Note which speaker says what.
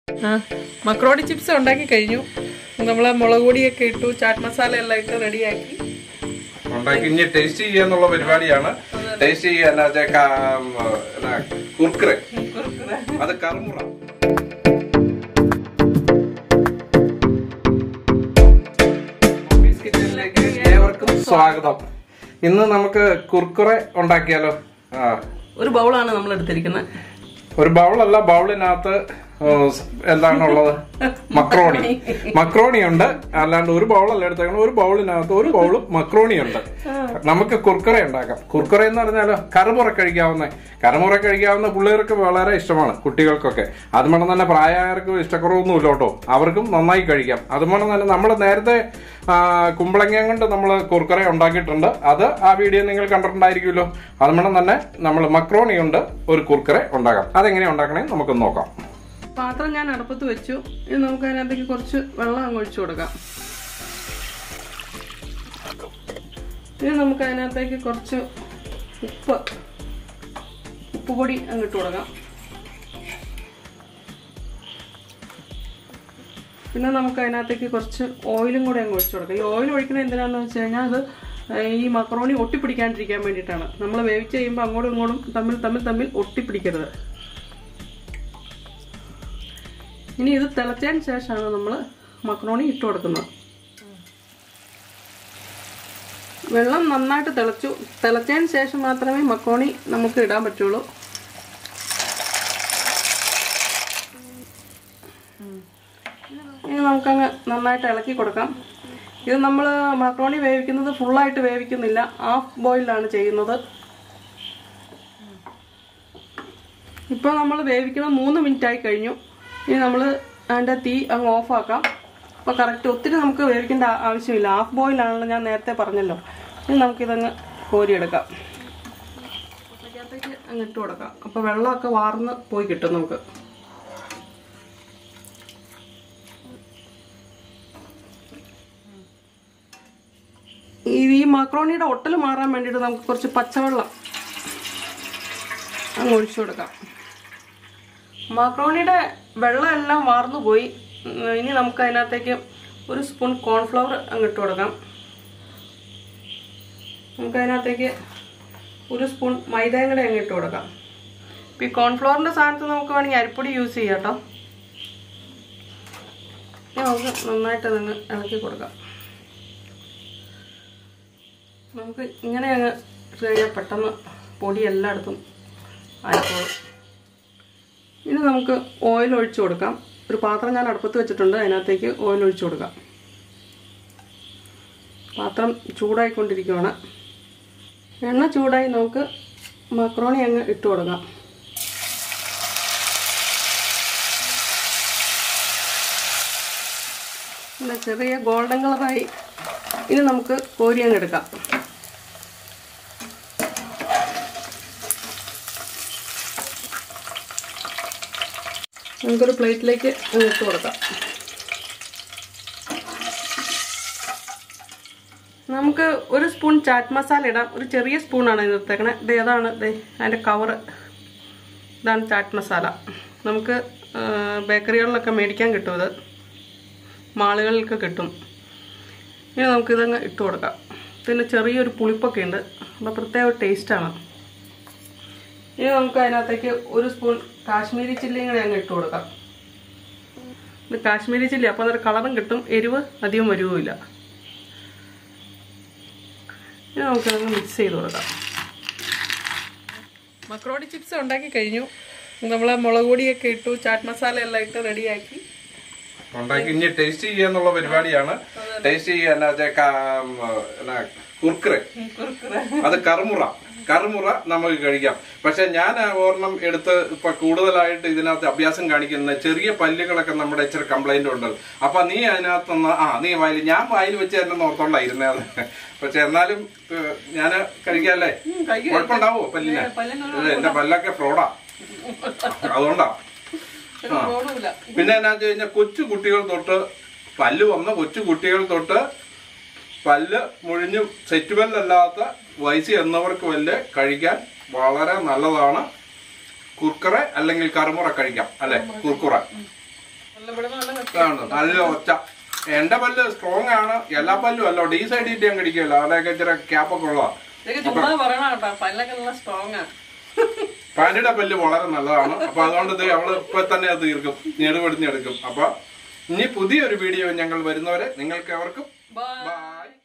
Speaker 1: ആ macaroni chips ഉണ്ടാക്കി കഴിഞ്ഞു നമ്മൾ മുളക് പൊടിയൊക്കെ ഇട്ടു ചാറ്റ് മസാല എല്ലാം ഇട്ട് റെഡിയാക്കി
Speaker 2: ഉണ്ടാക്കി ഇനി ടേസ്റ്റ് ചെയ്യാന്നുള്ള പരിപാടിയാണ് ടേസ്റ്റ് ചെയ്യാൻ കുർക്കറെ അത് കറുമുറ മമ്മീസ് കിച്ചണിലേക്ക് ഏവർക്കും സ്വാഗതം ഇന്ന് നമുക്ക് കുർക്കുറെ ഉണ്ടാക്കിയാലോ ആ
Speaker 1: ഒരു ബൗളാണ് നമ്മൾ എടുത്തിരിക്കുന്നത്
Speaker 2: ഒരു ബൗളല്ല ബൗളിനകത്ത് ഓ, സ് എന്താണുള്ളത് മക്രോണി മക്രോണി ഉണ്ട് അല്ലാണ്ട് ഒരു ബൗളല്ല എടുത്തേക്കണം ഒരു ബൗളിനകത്ത് ഒരു ബൗളും മക്രോണി ഉണ്ട് നമുക്ക് കുർക്കുറ ഉണ്ടാക്കാം കുർക്കുറ എന്ന് പറഞ്ഞാലോ കറുമുറ കഴിക്കാവുന്ന കറുമുറ കഴിക്കാവുന്ന പിള്ളേർക്ക് വളരെ ഇഷ്ടമാണ് കുട്ടികൾക്കൊക്കെ അതുപോലെ തന്നെ പ്രായമായവർക്ക് ഇഷ്ടക്കുറവൊന്നുമില്ല കേട്ടോ അവർക്കും നന്നായി കഴിക്കാം അതുപോലെ തന്നെ നമ്മൾ നേരത്തെ ആ, കുമ്പളങ്ങ കൊണ്ട് നമ്മൾ കുർക്കുറ ഉണ്ടാക്കിയിട്ടുണ്ട് അത് ആ വീഡിയോ നിങ്ങൾ കണ്ടിട്ടുണ്ടായിരിക്കുമല്ലോ അതുപോലെ തന്നെ നമ്മൾ മക്രോണി കൊണ്ട് ഒരു കുർക്കുറ ഉണ്ടാക്കാം അതെങ്ങനെയാ ഉണ്ടാക്കണേ നമുക്കൊന്ന് നോക്കാം
Speaker 1: പാത്രം ഞാൻ അടുപ്പത്ത് വെച്ചു ഇനി നമുക്ക് അതിനകത്തേക്ക് കുറച്ച് വെള്ളം അങ്ങ് ഒഴിച്ചു കൊടുക്കാം ഇനി നമുക്ക് അതിനകത്തേക്ക് കുറച്ച് ഉപ്പ് ഉപ്പ് പൊടി അങ്ങ് ഇട്ട് കൊടുക്കാം പിന്നെ നമുക്ക് അതിനകത്തേക്ക് കുറച്ച് ഓയിലും കൂടെ അങ്ങ് ഒഴിച്ചു കൊടുക്കാം ഈ ഓയിൽ ഒഴിക്കുന്നത് എന്തിനാന്ന് വെച്ച് കഴിഞ്ഞാൽ അത് ഈ മക്രോണി ഒട്ടിപ്പിടിക്കാണ്ടിരിക്കാൻ വേണ്ടിയിട്ടാണ് നമ്മൾ വേവിച്ച് കഴിയുമ്പോൾ അങ്ങോട്ടും ഇങ്ങോട്ടും തമ്മിൽ തമ്മിൽ തമ്മിൽ ഒട്ടിപ്പിടിക്കരുത് ഇനി ഇത് തിളച്ചതിന് ശേഷമാണ് നമ്മൾ മക്രോണി ഇട്ട് കൊടുക്കുന്നത് വെള്ളം നന്നായിട്ട് തിളച്ചു തിളച്ചതിന് ശേഷം മാത്രമേ മക്രോണി നമുക്ക് ഇടാൻ പറ്റുള്ളൂ ഇനി നമുക്കങ്ങ് നന്നായിട്ട് ഇളക്കി കൊടുക്കാം ഇത് നമ്മൾ മക്രോണി വേവിക്കുന്നത് ഫുള്ളായിട്ട് വേവിക്കുന്നില്ല ഹാഫ് ബോയിലാണ് ചെയ്യുന്നത് ഇപ്പോൾ നമ്മൾ വേവിക്കുന്നത് മൂന്ന് മിനിറ്റ് ആയി കഴിഞ്ഞു ഇനി നമ്മൾ അതിൻ്റെ തീ അങ്ങ് ഓഫാക്കാം അപ്പോൾ കറക്റ്റ് ഒത്തിരി നമുക്ക് വേവിക്കേണ്ട ആ- ആവശ്യമില്ല ഹാഫ് ബോയിലാണല്ലോ ഞാൻ നേരത്തെ പറഞ്ഞല്ലോ ഇനി നമുക്കിതങ്ങ് കോരിയെടുക്കാം അതിനകത്തേക്ക് അങ്ങ് ഇട്ട് കൊടുക്കാം അപ്പോൾ വെള്ളമൊക്കെ വാർന്ന് പോയി കിട്ടും നമുക്ക് ഈ ഈ മക്രോണിയുടെ ഒട്ടൽ മാറാൻ വേണ്ടിയിട്ട് നമുക്ക് കുറച്ച് പച്ചവെള്ളം അങ്ങ് ഒഴിച്ചു കൊടുക്കാം മക്രോണിയുടെ വെള്ളം എല്ലാം വാർന്നു പോയി ഉം, ഇനി നമുക്ക് അതിനകത്തേക്ക് ഒരു സ്പൂൺ കോൺഫ്ലവർ അങ്ങ് ഇട്ട് കൊടുക്കാം നമുക്ക് അതിനകത്തേക്ക് ഒരു സ്പൂൺ മൈദയും കൂടെ അങ്ങ് ഇട്ട് കൊടുക്കാം ഇപ്പം ഈ കോൺഫ്ലവറിൻ്റെ സ്ഥാനത്ത് നമുക്ക് വേണമെങ്കിൽ അരിപ്പൊടി യൂസ് ചെയ്യാം കേട്ടോ ഇനി നമുക്ക് നന്നായിട്ട് അതങ്ങ് ഇളക്കി കൊടുക്കാം നമുക്ക് ഇങ്ങനെ അങ്ങ് ഇട്ട് കഴിഞ്ഞാൽ പെട്ടെന്ന് പൊടി എല്ലായിടത്തും ആയിക്കോളും ഇനി നമുക്ക് ഓയിൽ ഒഴിച്ചു കൊടുക്കാം ഒരു പാത്രം ഞാൻ അടുപ്പത്ത് വെച്ചിട്ടുണ്ട് അതിനകത്തേക്ക് ഓയിൽ ഒഴിച്ചു കൊടുക്കാം പാത്രം ചൂടായിക്കൊണ്ടിരിക്കുകയാണ് എണ്ണ ചൂടായി നമുക്ക് മക്രോണി അങ്ങ് ഇട്ട് കൊടുക്കാം പിന്നെ ചെറിയ ഗോൾഡൻ കളറായി ഇനി നമുക്ക് കോരി അങ്ങ് എടുക്കാം നമുക്കൊരു പ്ലേറ്റിലേക്ക് അങ്ങ് ഇട്ട് കൊടുക്കാം നമുക്ക് ഒരു സ്പൂൺ ചാറ്റ് മസാല ഇടാം ഒരു ചെറിയ സ്പൂണാണ് ഇത് എടുത്തേക്കണേ ഇത് ഏതാണ് ദേ അതിൻ്റെ കവറ് ഇതാണ് ചാറ്റ് മസാല നമുക്ക് ആ, ബേക്കറികളിലൊക്കെ മേടിക്കാൻ കിട്ടും ഇത് മാളുകളിലൊക്കെ കിട്ടും ഇനി നമുക്കിതങ്ങ് ഇട്ട് കൊടുക്കാം ഇതിന് ചെറിയൊരു പുളിപ്പൊക്കെ ഉണ്ട് അപ്പോൾ പ്രത്യേക ഒരു ടേസ്റ്റാണ് ഇനി നമുക്ക് അതിനകത്തേക്ക് ഒരു സ്പൂൺ കാശ്മീരി ചില്ലിയും കൂടെ അങ്ങ് ഇട്ട് കൊടുക്കാം ഇത് കാശ്മീരി ചില്ലി അപ്പോൾ അതൊരു കളറും കിട്ടും എരിവ് അധികം വരുവുമില്ല ഇനി നമുക്കതൊന്ന് മിക്സ് ചെയ്ത് കൊടുക്കാം മക്രോണി ചിപ്സ് ഉണ്ടാക്കി കഴിഞ്ഞു നമ്മൾ മുളക് പൊടിയൊക്കെ ഇട്ടു ചാറ്റ് മസാല എല്ലാം ഇട്ട് റെഡിയാക്കി
Speaker 2: ഉണ്ടാക്കി ഇനി ടേസ്റ്റ് ചെയ്യാന്നുള്ള പരിപാടിയാണ് ടേസ്റ്റ് ചെയ്യാൻ കുർക്കറെ അത് കറുമുറ കറുമുറ നമുക്ക് കഴിക്കാം പക്ഷെ ഞാൻ ആ ഒരെണ്ണം എടുത്ത് ഇപ്പൊ കൂടുതലായിട്ട് ഇതിനകത്ത് അഭ്യാസം കാണിക്കുന്ന ചെറിയ പല്ലുകളൊക്കെ നമ്മുടെ ഇച്ചിരി കംപ്ലൈന്റ് ഉണ്ട് അപ്പൊ നീ അതിനകത്തുനിന്ന് ആ നീ വായിൽ ഞാൻ വായിൽ വെച്ച് തന്നെ നോർത്തോണ്ടാ ഇരുന്നത് പക്ഷെ എന്നാലും ഞാൻ കഴിക്കാല്ലേ കുഴപ്പമുണ്ടാവോ പല്ലിന് ഇത് എന്റെ പല്ലൊക്കെ ഫ്രോഡാ അതുകൊണ്ടാ ആ. പിന്നെ എന്നാ വെച്ച് കഴിഞ്ഞാൽ കൊച്ചു കുട്ടികൾ തൊട്ട് പല്ല് വന്ന കൊച്ചു കുട്ടികൾ തൊട്ട് പല്ല് മുഴിഞ്ഞു സെറ്റ് പല്ലല്ലാത്ത വയസ്സ് എന്നവർക്ക് വല്ല കഴിക്കാൻ വളരെ നല്ലതാണ് കുർക്കറ അല്ലെങ്കിൽ കറുമുറ കഴിക്കാം അല്ലെ കുർക്കുറ അതാണ് നല്ല ഒച്ച എന്റെ പല്ല് സ്ട്രോങ് ആണ് എല്ലാ പല്ലും അല്ലോ ഡി സൈഡ് ഇട്ട് ഞാൻ കടിക്കുമല്ലോ അവിടെയൊക്കെ ഇച്ചിരി ക്യാപ്പൊക്കെ ഉള്ളതാ
Speaker 1: ഇതൊക്കെ ചുമ്മാ പറയണ കേട്ടോ പല്ലൊക്കെ നല്ല സ്ട്രോങ് ആ
Speaker 2: പാൻറ്റിയുടെ പല്ല് വളരെ നല്ലതാണ് അപ്പൊ അതുകൊണ്ട് ഇത് അവള് ഇപ്പൊ തന്നെ അത് തീർക്കും ഞെടുപെടുന്നെടുക്കും അപ്പൊ ഇനി പുതിയൊരു വീഡിയോ ഞങ്ങൾ വരുന്നവരെ നിങ്ങൾക്ക് അവർക്കും
Speaker 1: ബൈ
Speaker 2: ബൈ